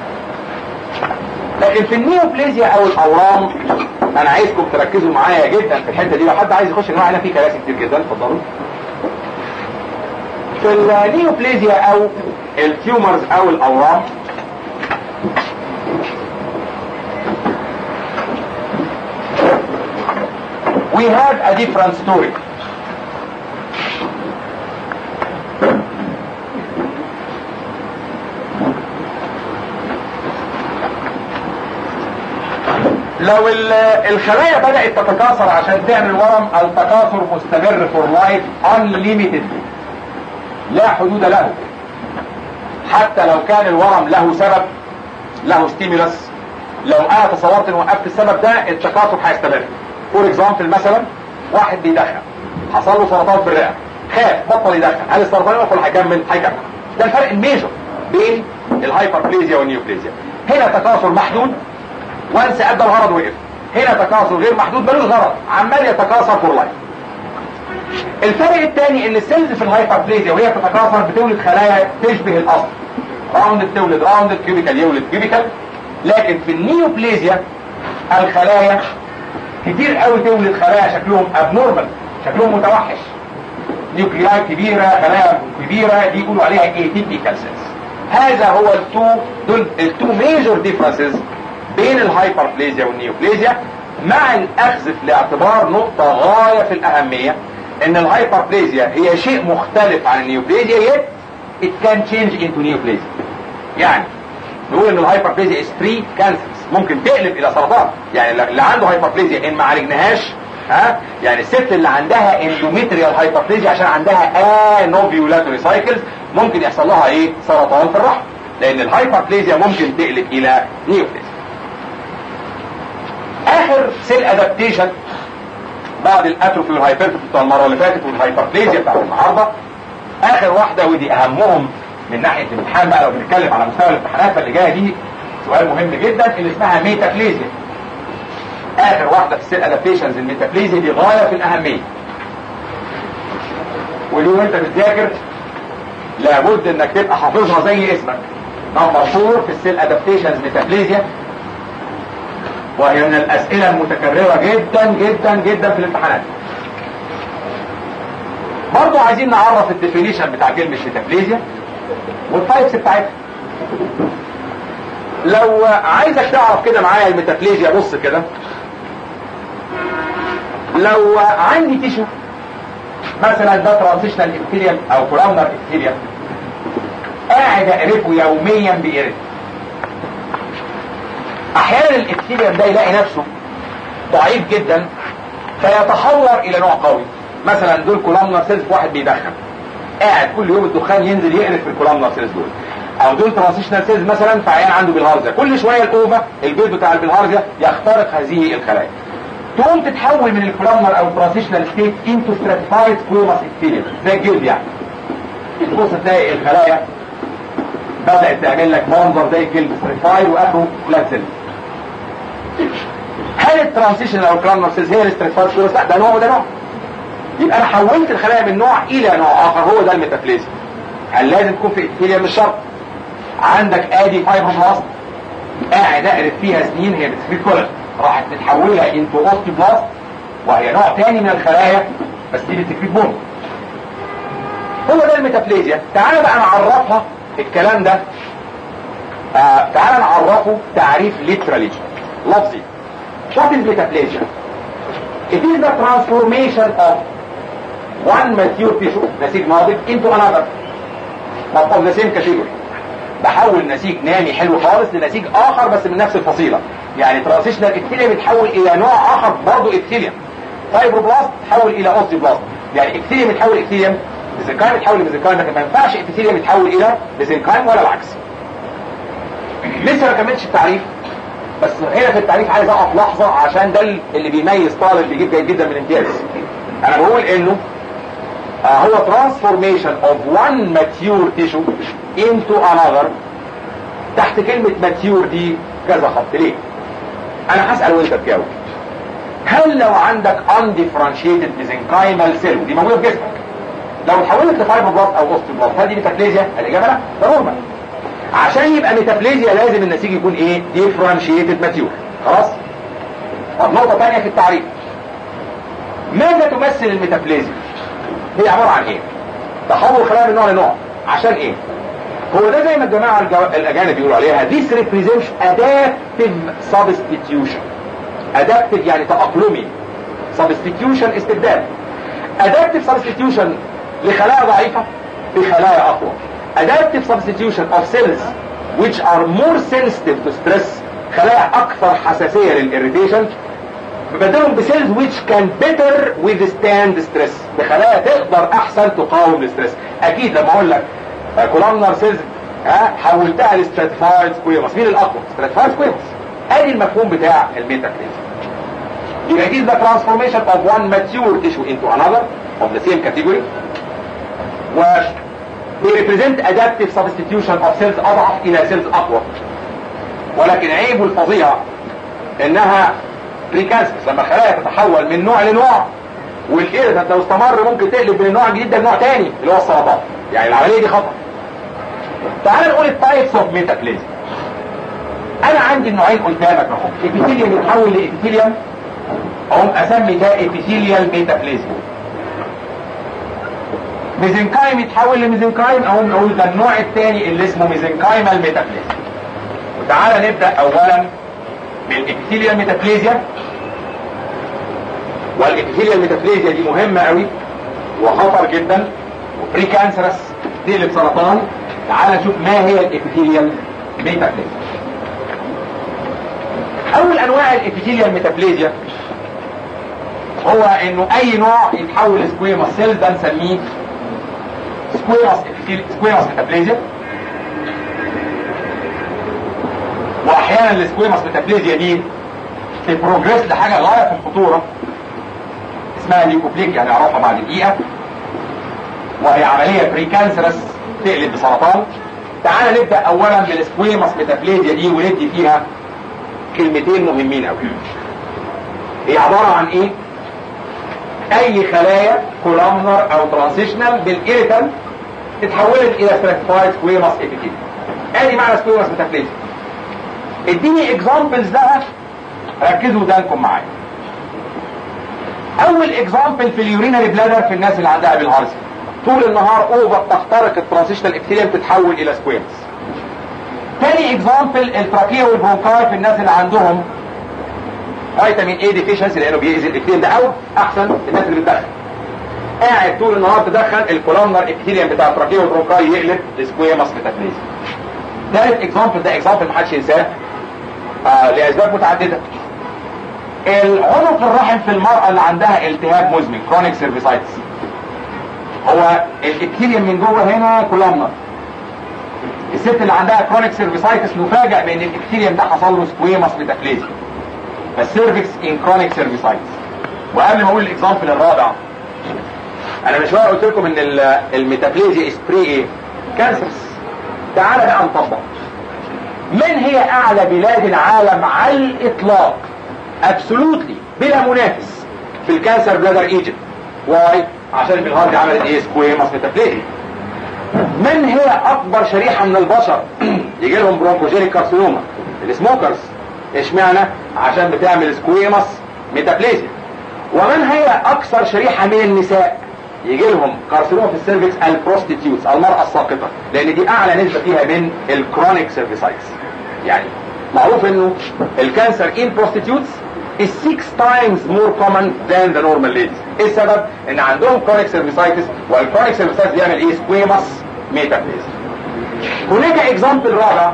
لكن في النيوبليزيا او الاورام انا عايزكم تركزوا معايا جدا في الحته دي لو حد عايز يخش معانا في كراسي كتير جدا اتفضلوا في النيوبليزيا او التيومرز او الاورام we have a different story لو الخلايا بدأت تتكاثر عشان تعمل ورم التكاثر مستمر فور لايف unlimited لا حدود له حتى لو كان الورم له سبب له ستيمولس لو انا تصورت ان وقفت السبب ده التكاثر هيستمر فور اكزامبل مثلا واحد بيدخن حصل له سرطان في الرئه خاف بطل يدخن هل السرطان يدخل هيكمل هيكمل ده الفرق الميجر بين الهايبربليزيا والنيوبليزيا هنا تكاثر محدود وانس ادى الغرض وقف هنا تكاثر غير محدود ملوش غرض عمال يتكاثر فور لايف الفرق الثاني ان السيلز في الهايبربليزيا وهي بتتكاثر بتولد خلايا تشبه الاصل راوند تولد راوند كيوبيكال يولد كيوبيكال لكن في النيوبليزيا الخلايا كتير قوي تولد خلايا شكلهم ابنورمال شكلهم متوحش نيوكلياي كبيرة خلايا كبيرة دي يقولوا عليها atypical cells هذا هو التو دول التو ميجور ديفرنسز بين الهايبربليزيا والنيوبليزيا مع الاخذ في الاعتبار نقطة غاية في الاهمية ان الهايبربليزيا هي شيء مختلف عن النيوبليزيا yet it can change into neoplasia يعني نقول ان الهايبربليزيا is free cancers ممكن تقلب الى سرطان يعني اللي عنده هايبربليزيا ان ما عالجناهاش ها يعني الست اللي عندها اندوميتريال هايبربليزيا عشان عندها انوفيولاتوري سايكلز ممكن يحصل لها ايه سرطان في الرحم لان الهايبربليزيا ممكن تقلب الى نيوبليزيا اخر سيل ادابتيشن بعد الاتروفي والهايبرتروفي بتاع المره اللي فاتت والهايبربليزيا بتاعت النهارده اخر واحده ودي اهمهم من ناحيه الامتحان بقى لو بنتكلم على مستوى الامتحانات فاللي جايه دي سؤال مهم جدا اللي اسمها ميتافليزيا اخر واحده في السيل ادابتيشنز الميتافليزيا دي غايه في الاهميه ودي وانت بتذاكر لابد انك تبقى حافظها زي اسمك نمبر 4 في السيل ادابتيشنز ميتافليزيا وهي من الاسئله المتكرره جدا جدا جدا في الامتحانات برضو عايزين نعرف الديفينيشن بتاع كلمه ميتافليزيا والتايبس بتاعتها لو عايزك تعرف كده معايا الميتافليزيا بص كده لو عندي تيشو مثلا ده ترانزيشنال ابيثيليوم او كولامنر ابيثيليوم قاعد اقرفه يوميا بقرف احيانا الابيثيليوم ده يلاقي نفسه ضعيف جدا فيتحور الى نوع قوي مثلا دول كولامنر سيلز واحد بيدخن قاعد كل يوم الدخان ينزل يقرف في الكولامنر سيلز دول او دول ترانزيشنال سيلز مثلا فعيان عنده بالهارزيا كل شويه الاوفا البيض بتاع البلهارزيا يخترق هذه الخلايا تقوم تتحول من الكولامنر او الترانزيشنال ستيت انتو ستراتيفايد سكويموس ابيثيليوم زي الجلد يعني تبص تلاقي الخلايا بدات تعمل لك منظر زي الجلد ستراتيفايد واخره فلات سيلز هل الترانزيشن او الكولامنر سيلز هي الاستراتيفايد سكويموس لا ده نوع وده نوع يبقى انا حولت الخلايا من نوع الى نوع اخر هو ده الميتافليزم هل لازم تكون في ابيثيليوم مش شرط عندك ادي فايبروبلاست قاعد اقرف فيها سنين هي بتسكريت كولر راحت تتحولها انتو اوستيوبلاست وهي نوع تاني من الخلايا بس دي بتسكريت بون هو ده الميتافليزيا تعالى بقى نعرفها الكلام ده آه تعالى نعرفه تعريف ليترالي لفظي What is metaplasia? It is the transformation of one mature tissue, نسيج ناضج, into another. But of the same category. بحول نسيج نامي حلو خالص لنسيج اخر بس من نفس الفصيلة يعني ترانزيشنال ابتيليوم يتحول الى نوع اخر برضه ابتيليوم فايبروبلاست تحول الى اوستيوبلاست يعني ابتيليوم يتحول ابتيليوم ميزنكايم يتحول لميزنكايم لكن ما ينفعش ابتيليوم يتحول الى ميزنكايم ولا العكس لسه ما كملتش التعريف بس هنا في التعريف عايز اقف لحظة عشان ده اللي بيميز طالب بيجيب جيد جدا من امتياز انا بقول انه آه هو transformation of one mature tissue into another تحت كلمة mature دي كذا خط ليه انا هسأل وانت تجاوب هل لو عندك undifferentiated mesenchymal cell دي موجودة في جسمك لو اتحولت لفايبروبلاست او اوستيوبلاست هل دي ميتافليزيا الاجابة لا ده نورمال عشان يبقى ميتافليزيا لازم النسيج يكون ايه ديفرنشيتد ماتيور خلاص طب نقطة تانية في التعريف ماذا تمثل الميتافليزيا هي عبارة عن ايه تحول خلايا من نوع لنوع عشان ايه هو ده زي ما الجماعة الجو... الاجانب بيقولوا عليها this represents adaptive substitution adaptive يعني تأقلمي substitution استبدال adaptive substitution لخلايا ضعيفة بخلايا اقوى adaptive substitution of cells which are more sensitive to stress خلايا اكثر حساسية للإريتيشن ببدلهم بسيلز which can better withstand stress بخلايا تقدر احسن تقاوم الستريس اكيد لما اقول لك كولامنر سيلز ها حولتها لستراتيفايد سكويموس مين الاقوى ستراتيفايد سكويموس ادي المفهوم بتاع الميتافيزيك يبقى it is the transformation of one mature tissue into another of the same category و they represent adaptive substitution of cells اضعف الى cells اقوى ولكن عيبه الفظيع انها بريكانسس لما الخلايا تتحول من نوع لنوع والكده لو استمر ممكن تقلب من النوع الجديد ده لنوع تاني اللي هو السرطان يعني العمليه دي خطر تعال نقول التايبس اوف ميتابليزم انا عندي النوعين قدامك اهو ابيثيليوم يتحول لابيثيليوم اقوم اسمي ده ابيثيليال ميتابليزم ميزنكايم يتحول لميزنكايم اقوم نقول ده النوع الثاني اللي اسمه ميزنكايمال ميتابليزم وتعالى نبدا اولا بالابيثيليال ميتابليزيا والابيثيليال ميتابليزيا دي مهمه قوي وخطر جدا وبري كانسرس تقلب سرطان تعال نشوف ما هي الابيثيليال ميتابليزيا اول انواع الابيثيليال ميتابليزيا هو انه اي نوع يتحول لسكويموس سيلز ده نسميه سكويموس سكويموس ميتابليزيا واحيانا السكويموس ميتابليزيا دي تبروجريس لحاجه غايه في الخطوره اسمها ليوكوبليك يعني اعرفها بعد دقيقه وهي عمليه بري كانسرس تقلب بسرطان تعال نبدا اولا بالسكويموس ميتابليزيا دي وندي فيها كلمتين مهمين قوي هي عباره عن ايه اي خلايا كولامنر او ترانزيشنال بالإيريتال اتحولت الى ستراتيفايد سكويموس ابيثيليوم ادي معنى سكويموس ميتابليزيا اديني اكزامبلز لها ركزوا ودانكم معايا اول اكزامبل في اليورينري بلادر في الناس اللي عندها بالهارسي طول النهار اوفر تخترق الترانزيشنال ابتيليوم تتحول الى سكويموس تاني اكزامبل التراكيه والبرونكاي في الناس اللي عندهم فيتامين اي ديفيشنسي لانه بيأذي الابتيليوم ده او احسن الناس اللي بتدخن قاعد طول النهار تدخل الكولومنر ابيثيليوم بتاع التراكيه والبرونكاي يقلب لسكويماس ميتابليزيا ثالث اكزامبل ده اكزامبل محدش ينساه آه لاسباب متعدده العنق الرحم في المرأة اللي عندها التهاب مزمن كرونيك سيرفيسايتس هو الابتيريوم من جوه هنا كولومنر الست اللي عندها كرونيك سيرفيسايتس نفاجئ بان الابتيريوم ده حصل له سكويماس ميتافليزيا السيرفكس ان كرونيك سيرفيسايتس وقبل ما اقول الاكزامبل الرابع انا من شويه قلت لكم ان الميتافليزيا اسبري ايه كانسرس تعالى بقى نطبق من هي اعلى بلاد العالم على الاطلاق ابسولوتلي بلا منافس في الكانسر بلادر ايجيبت واي عشان بالهارد عملت ايه سكويماس ميتافليزيا من هي اكبر شريحه من البشر يجي لهم برونكوجينيك كارسينوما السموكرز اشمعنى عشان بتعمل سكويماس ميتافليزيا ومن هي اكثر شريحه من النساء يجي لهم كارسينوما في السيرفكس البروستيتيوتس المراه الساقطه لان دي اعلى نسبه فيها من الكرونيك سيرفيسايتس يعني معروف انه الكانسر ان بروستيتيوتس is six times more common than the normal ladies. ايه السبب؟ ان عندهم chronic cervicitis والchronic cervicitis بيعمل ايه؟ squamous metaplasia. هناك اكزامبل رابع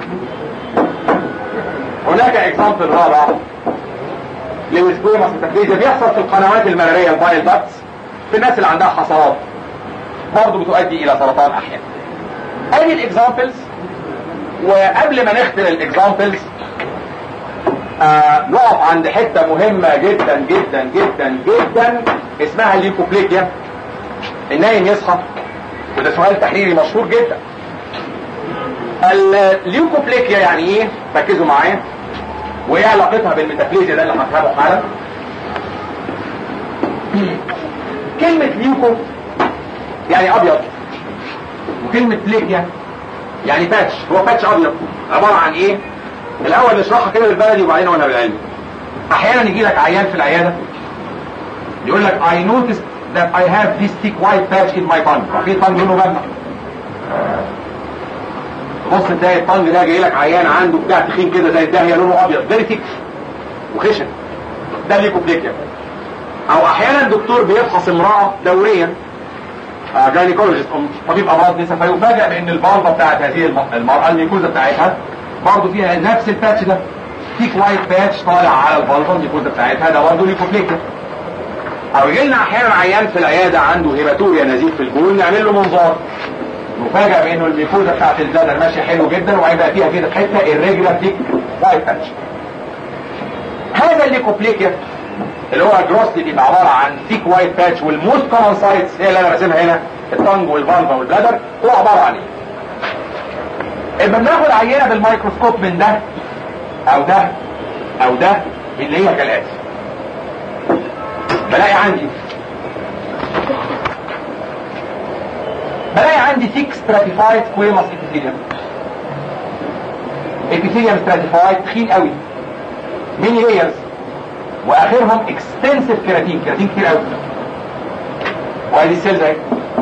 هناك اكزامبل رابع للسكويموس ميتافليزيا بيحصل في القنوات المراريه البايل داكتس في الناس اللي عندها حصوات برضه بتؤدي الى سرطان احيانا. ادي الاكزامبلز وقبل ما نختم الاكزامبلز آه نقف عند حتة مهمة جدا جدا جدا جدا اسمها الليوكوبليكيا النايم يصحى وده سؤال تحريري مشهور جدا الليوكوبليكيا يعني ايه ركزوا معايا وايه علاقتها بالميتافليزيا ده اللي هفهمه حالا كلمة ليوكو يعني ابيض وكلمة بليكيا يعني باتش هو باتش ابيض عبارة عن ايه الاول نشرحها كده بالبلدي وبعدين وانا بالعلم احيانا يجي لك عيان في العياده يقول لك I noticed that I have this thick white patch in my tongue في طنج لونه بنى بص تلاقي الطنج ده جاي لك عيان عنده بتاع تخين كده زي الدهيه لونه ابيض فيري ثيك وخشن ده ليكوبليكيا او احيانا دكتور بيفحص امراه دوريا جاينيكولوجيست طبيب امراض نساء فيفاجئ بان البالبه بتاعت هذه المراه الميكوزا بتاعتها برضه فيها نفس الباتش ده ثيك وايت باتش طالع على البلطه الديفوزا بتاعتها ده برضه ليكوبليكيا او يجي لنا احيانا عيان في العياده عنده هيباتوريا نزيف في البول نعمل له منظار نفاجئ بانه الميكوزا بتاعت البلادر ماشيه حلو جدا وهيبقى فيها كده حته الريجولار ثيك وايت باتش هذا الليكوبليكيا اللي هو جروسلي بيبقى عباره عن ثيك وايت باتش والموست كومن سايتس هي اللي انا راسمها هنا التنج والفالفا والبلادر هو عباره عن ايه؟ اما بناخد عينه بالميكروسكوب من ده او ده او ده اللي هي كالاتي بلاقي عندي بلاقي عندي 6 stratified squamous epithelium epithelium stratified تخين قوي ميني layers واخرهم extensive كيراتين كيراتين كتير قوي وادي السيلز اهي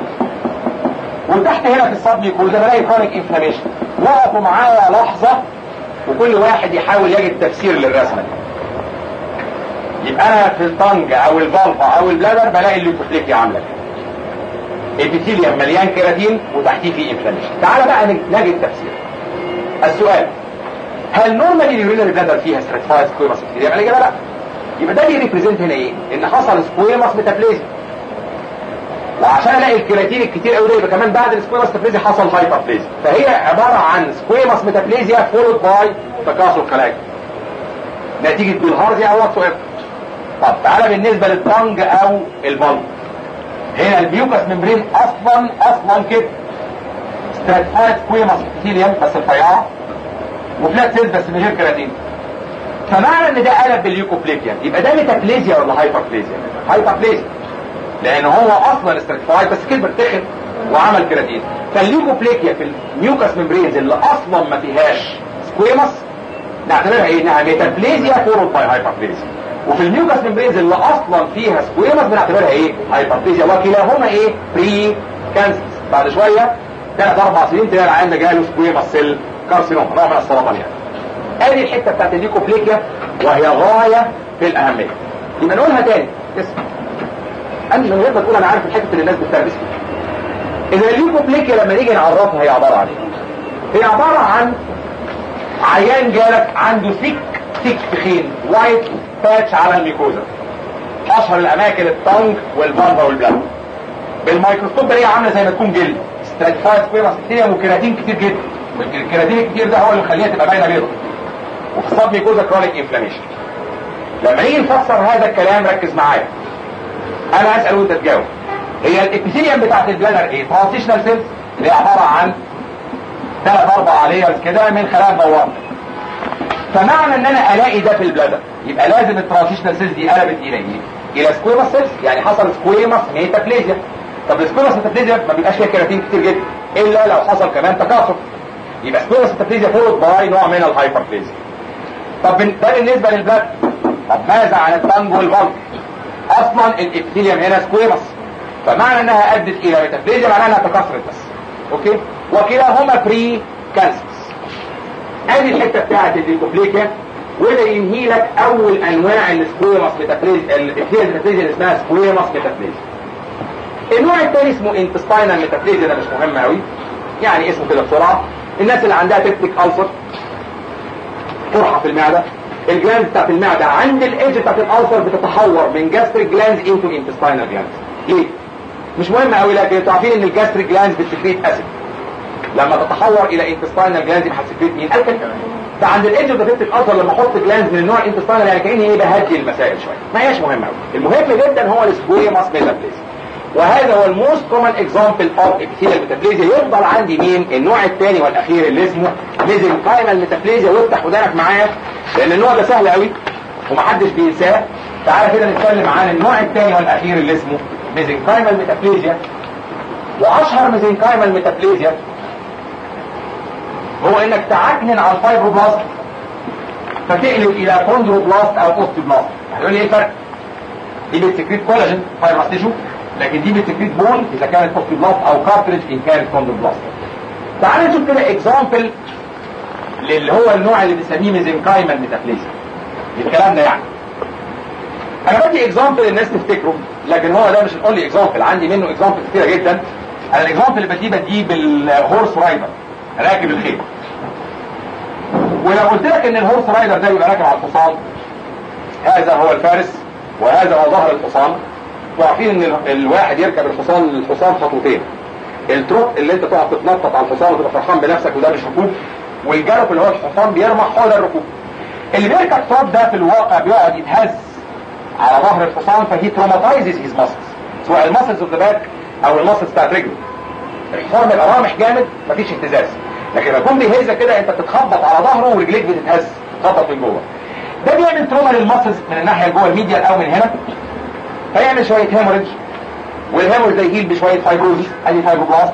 وتحت هنا في الصدمي ده بلاقي كرونيك انفلاميشن وقفوا معايا لحظة وكل واحد يحاول يجد تفسير للرسمة دي يبقى انا في الطنج او البلطة او البلادر بلاقي الليوكوبليكيا عاملة كده ابيثيليوم مليان كيراتين وتحتيه فيه انفلاميشن تعال بقى نجد تفسير السؤال هل نورمالي اليورينري بلادر فيها ستراتيفايد سكويماس ابيثيليوم الاجابه لا يبقى ده بيريبريزنت هنا ايه ان حصل سكويماس ميتابليزم وعشان الاقي الكيراتين الكتير قوي ده يبقى كمان بعد السكويماس ميتابليزيا حصل هايبربليزيا فهي عباره عن سكويماس ميتابليزيا فولود باي تكاثر خلايا نتيجه بالهارزيا او واتس طب تعالى بالنسبه للطنج او البلب هنا الميوكس ممبرين اصلا اصلا كده ستراتيفايد سكويماس ابيثيليوم بس رفيعه وفلات سيلز بس من غير كيراتين فمعنى ان ده قلب بالليوكوبليكيا يبقى ده ميتابليزيا ولا هايبربليزيا هايبربليزيا لان هو اصلا استراتيفايد بس كبر تخن وعمل كيراتين فالليوكوبليكيا في الميوكس ممبرينز اللي اصلا ما فيهاش سكويماس نعتبرها ايه انها ميتابليزيا فورد باي هايبربليزيا وفي الميوكس ممبرينز اللي اصلا فيها سكويماس بنعتبرها ايه هايبربليزيا وكلاهما ايه بري كانسر بعد شويه ثلاث اربع سنين تلاقي العيان ده جاله سكويماس سيل كارسينوما نوع من السرطان يعني ادي الحته بتاعت الليكوبليكيا وهي غايه في الاهميه يبقى نقولها تاني اسم انا من غير ما تقول انا عارف الحته اللي الناس بتلبس فيها اذا الليكوبليكيا لما نيجي نعرفها هي عباره عن ايه؟ هي عباره عن عيان جالك عنده ثيك ثيك تخين وايت باتش على الميكوزا اشهر الاماكن التونج والفالفا والبلاد بالميكروسكوب هي عامله زي ما تكون جلد ستراتيفايد سكويرس كتير وكيراتين كتير جدا والكيراتين الكتير ده هو اللي مخليها تبقى باينه بيضاء وفي الصاب ميكوزا كرونيك انفلاميشن لما نيجي نفسر هذا الكلام ركز معايا انا اسال وانت تجاوب هي الابيثيليوم بتاعت البلادر ايه ترانزيشنال سيلز اللي هي عباره عن ثلاث اربع ليرز كده من خلايا البوابه فمعنى ان انا الاقي ده في البلادر يبقى لازم الترانزيشنال سيلز دي قلبت الى ايه الى سكويمس سيلز يعني حصل سكويمس ميتابليزيا طب السكويمس ميتابليزيا ما بيبقاش فيها كيراتين كتير جدا الا لو حصل كمان تكاثر يبقى سكويمس ميتابليزيا فولد باي نوع من الهايبربليزيا طب ده بالنسبه للبلاد طب ماذا عن التانج والبلد اصلا الابثيليوم هنا سكويمس فمعنى انها ادت الى ميتابليزيا معناها انها تكاثرت بس اوكي وكلاهما بري كانسرز ادي الحته بتاعت الليكوبليكيا وده ينهي لك اول انواع السكويمس ميتابليزيا الابثيليوم ميتابليزيا اللي اسمها سكويمس ميتابليزيا النوع الثاني اسمه انتستاينال ميتابليزيا ده مش مهم قوي يعني اسمه كده بسرعه الناس اللي عندها تكتيك ألسر قرحه في المعده الجلاند بتاعت المعده عند الايدج بتاعت الألسر بتتحور من جاستريك جلاند انتو انتستاينال جلاند ليه؟ مش مهم قوي لكن انتوا عارفين ان الجاستريك جلاند بتسكريت اسيد لما تتحور الى انتستاينال جلاند هتسكريت مين؟ الكل فعند الايدج اوف ذا الألسر لما احط جلاند من النوع الانتستاينال يعني كاني ايه بهدي المسائل شويه ما هياش مهمه قوي المهم جدا هو السكويماس ميتابليزم وهذا هو الموست كومن اكزامبل اوف ابيثيليال ميتابليزيا يفضل عندي مين النوع الثاني والاخير اللي اسمه ميزنكايمال ميتابليزيا وافتح ودانك معايا لان النوع ده سهل قوي ومحدش بينساه تعالى كده نتكلم عن النوع الثاني والاخير اللي اسمه ميزنكايمال ميتابليزيا واشهر ميزنكايمال ميتابليزيا هو انك تعكنن على الفايبروبلاست فتقلب الى كوندروبلاست او اوستيوبلاست هيقول لي ايه الفرق؟ دي بتسكريت كولاجين فايبرس تيشو لكن دي بتكريت بون اذا كانت اوستيوبلاست او كارتريج ان كانت كوندروبلاست تعال نشوف كده اكزامبل اللي هو النوع اللي بنسميه ميزنكايمال ميتافليزيا الكلام ده يعني انا بدي اكزامبل الناس تفتكره لكن هو ده مش الاونلي اكزامبل عندي منه اكزامبل كتيره جدا انا الاكزامبل اللي بديه بديه بالهورس رايدر راكب الخيل ولو قلت لك ان الهورس رايدر ده بيبقى راكب على الحصان هذا هو الفارس وهذا هو ظهر الحصان وعارفين ان ال- الواحد يركب الحصان الحصان خطوتين التروت اللي انت تقعد تتنطط على الحصان وتبقى فرحان بنفسك وده مش ركوب والجرف اللي هو الحصان بيرمح هو ده الركوب اللي بيركب تروت ده في الواقع بيقعد يتهز على ظهر الحصان فهي تروماتايزز هيز ماسلز سواء الماسلز اوف ذا باك او الماسلز بتاعت رجله الحصان يبقى رامح جامد مفيش اهتزاز لكن لما يكون بيهزك كده انت بتتخبط على ظهره ورجليك بتتهز تخبط من جوه ده بيعمل تروما للماسلز من الناحيه اللي جوه الميديال او من هنا فيعمل شويه هيموريدج والهيموريدج ده يهيل بشويه فايبروزيس ادي فايبروبلاست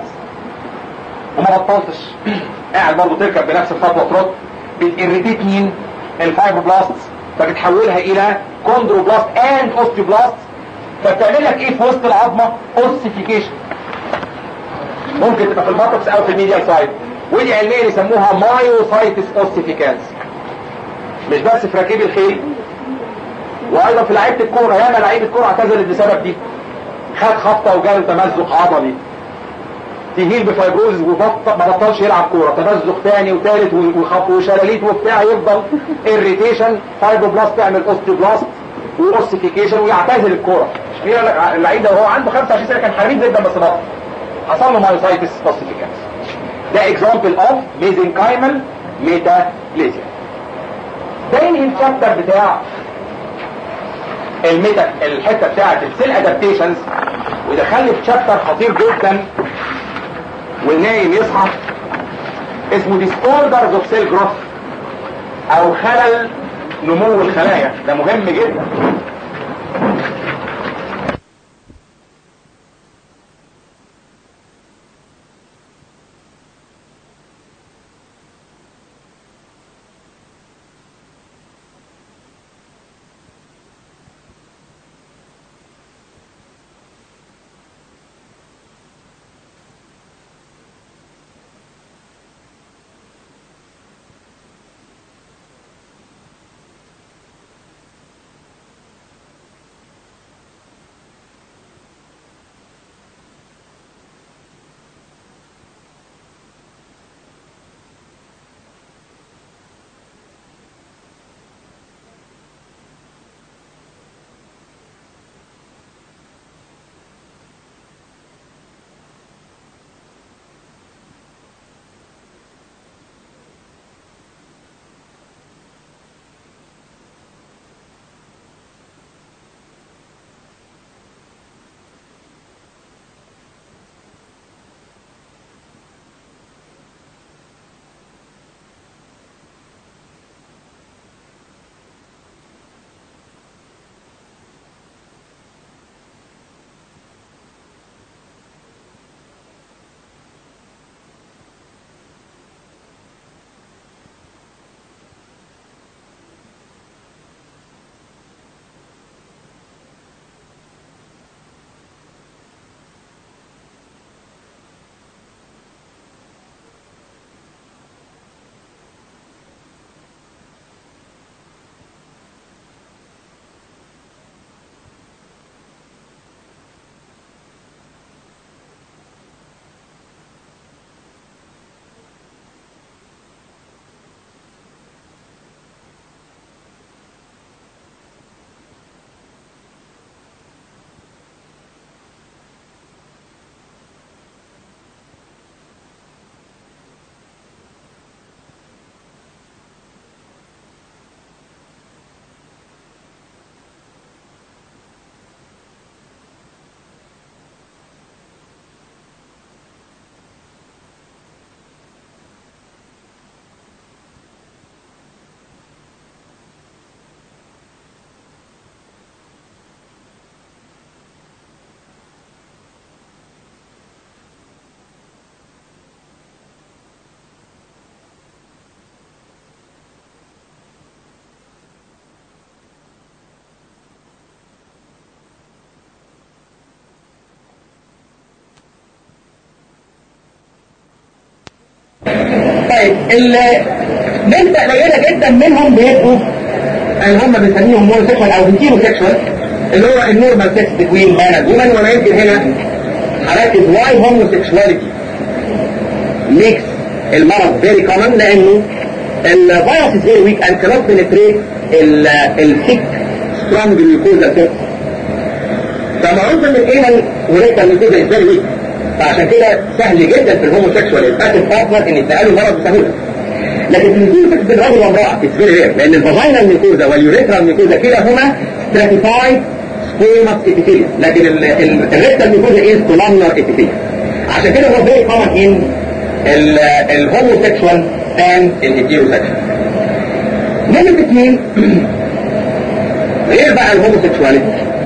وما بطلتش قاعد برضه تركب بنفس الخطوه ترد بتirritate مين الفايبروبلاست فبتحولها الى كوندروبلاست اند اوستيوبلاست فبتعمل لك ايه في وسط العظمه اوسيفيكيشن ممكن تبقى في الباتوكس او في الميديال سايد ودي علميا يسموها مايوسايتس اوسيفيكانس مش بس في راكبي الخيل وايضا في لعيبه الكوره ياما لعيبه كوره اعتزلت بسبب دي خد خبطه وجاله تمزق عضلي تهيل بفايبروز وبطل ما بطلش يلعب كوره تمزق ثاني وثالث وخط وشلاليت وبتاع يفضل اريتيشن فايبروبلاست تعمل اوستيوبلاست واوسيفيكيشن ويعتزل الكوره مش كده اللعيب ده وهو عنده 25 سنه كان حريف جدا بس بطل حصل له مايوسايتس اوسيفيكانس ده اكزامبل اوف ميزنكايمال ميتابليزيا ده ينهي الشابتر بتاع الميتا الحته بتاعت السيل ادابتيشنز ودخلني في شابتر خطير جدا والنايم يصحى اسمه ديسوردرز اوف سيل جروث او خلل نمو الخلايا ده مهم جدا طيب النسبة قليلة جدا منهم بيبقوا اللي هم بنسميهم مونو سيكشوال او هيتيرو سيكشوال اللي هو النورمال سكس بتوين مان اند وومن وانا يمكن هنا هركز واي هوموسيكشواليتي ميكس المرض فيري كومن لانه الفيروس از فيري ويك اند كانوت بنتريت الثيك سترونج جلوكوزا سيرفس فمعروف ان الايمن وريتا جلوكوزا از فيري ويك فعشان كده سهل جدا في الهوموسيكشوال الباتل بارتنر ان يتنقلوا المرض بسهوله لكن في النزول بين رجل وامرأة اتس فيري رير لان الفاجينا الميكوزا واليوريثرا الميكوزا كلاهما stratified squamous epithelium لكن الريكتا الميكوزا is columnar epithelium عشان كده هو very common in الهوموسيكشوال and الهيتيروسيكشوال نمرة اثنين غير بقى الهوموسيكشواليتي